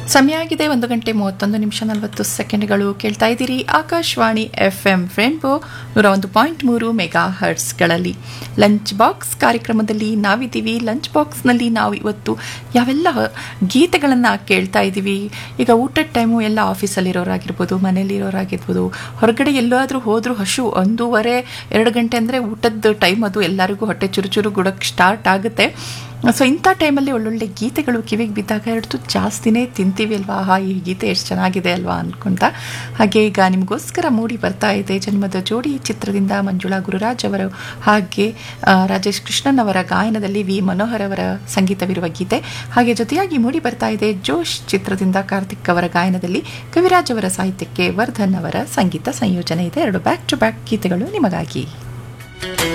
ಸಮಯ ಆಗಿದೆ ಒಂದು ಗಂಟೆ ಮೂವತ್ತೊಂದು ನಿಮಿಷ ನಲವತ್ತು ಸೆಕೆಂಡ್ಗಳು ಕೇಳ್ತಾ ಇದ್ದೀರಿ ಆಕಾಶವಾಣಿ ಎಫ್ ಎಂ ಫ್ರೆಂಡ್ಬೋ ನೂರ ಒಂದು ಪಾಯಿಂಟ್ ಮೂರು ಮೆಗಾ ಹರ್ಟ್ಸ್ಗಳಲ್ಲಿ ಲಂಚ್ ಬಾಕ್ಸ್ ಕಾರ್ಯಕ್ರಮದಲ್ಲಿ ನಾವಿದ್ದೀವಿ ಲಂಚ್ ಬಾಕ್ಸ್ನಲ್ಲಿ ನಾವು ಇವತ್ತು ಯಾವೆಲ್ಲ ಗೀತೆಗಳನ್ನು ಕೇಳ್ತಾ ಇದ್ದೀವಿ ಈಗ ಊಟದ ಟೈಮು ಎಲ್ಲ ಆಫೀಸಲ್ಲಿರೋರಾಗಿರ್ಬೋದು ಮನೇಲಿರೋರಾಗಿರ್ಬೋದು ಹೊರಗಡೆ ಎಲ್ಲಾದರೂ ಹೋದರೂ ಹಶು ಒಂದೂವರೆ ಎರಡು ಗಂಟೆ ಅಂದರೆ ಊಟದ ಟೈಮ್ ಅದು ಎಲ್ಲರಿಗೂ ಹೊಟ್ಟೆ ಚುರುಚುರು ಗುಡಕ್ಕೆ ಸ್ಟಾರ್ಟ್ ಆಗುತ್ತೆ ಸೊ ಇಂಥ ಟೈಮಲ್ಲಿ ಒಳ್ಳೊಳ್ಳೆ ಗೀತೆಗಳು ಕಿವಿಗೆ ಬಿದ್ದಾಗ ಹಿಡಿದು ಜಾಸ್ತಿನೇ ತಿಂತೀವಿ ಅಲ್ವಾ ಆಹಾ ಈ ಗೀತೆ ಎಷ್ಟು ಚೆನ್ನಾಗಿದೆ ಅಲ್ವಾ ಅನ್ಕೊಂತ ಹಾಗೆ ಈಗ ನಿಮಗೋಸ್ಕರ ಮೂಡಿ ಬರ್ತಾ ಇದೆ ಜನ್ಮದ ಜೋಡಿ ಚಿತ್ರದಿಂದ ಮಂಜುಳಾ ಗುರುರಾಜ್ ಅವರು ಹಾಗೆ ಆ, ರಾಜೇಶ್ ಕೃಷ್ಣನ್ ಅವರ ಗಾಯನದಲ್ಲಿ ವಿ ಮನೋಹರ್ ಅವರ ಸಂಗೀತವಿರುವ ಗೀತೆ ಹಾಗೆ ಜೊತೆಯಾಗಿ ಮೂಡಿ ಬರ್ತಾ ಇದೆ ಜೋಶ್ ಚಿತ್ರದಿಂದ ಕಾರ್ತಿಕ್ ಅವರ ಗಾಯನದಲ್ಲಿ ಕವಿರಾಜ್ ಅವರ ಸಾಹಿತ್ಯಕ್ಕೆ ವರ್ಧನ್ ಅವರ ಸಂಗೀತ ಸಂಯೋಜನೆ ಇದೆ ಎರಡು ಬ್ಯಾಕ್ ಟು ಬ್ಯಾಕ್ ಗೀತೆಗಳು ನಿಮಗಾಗಿ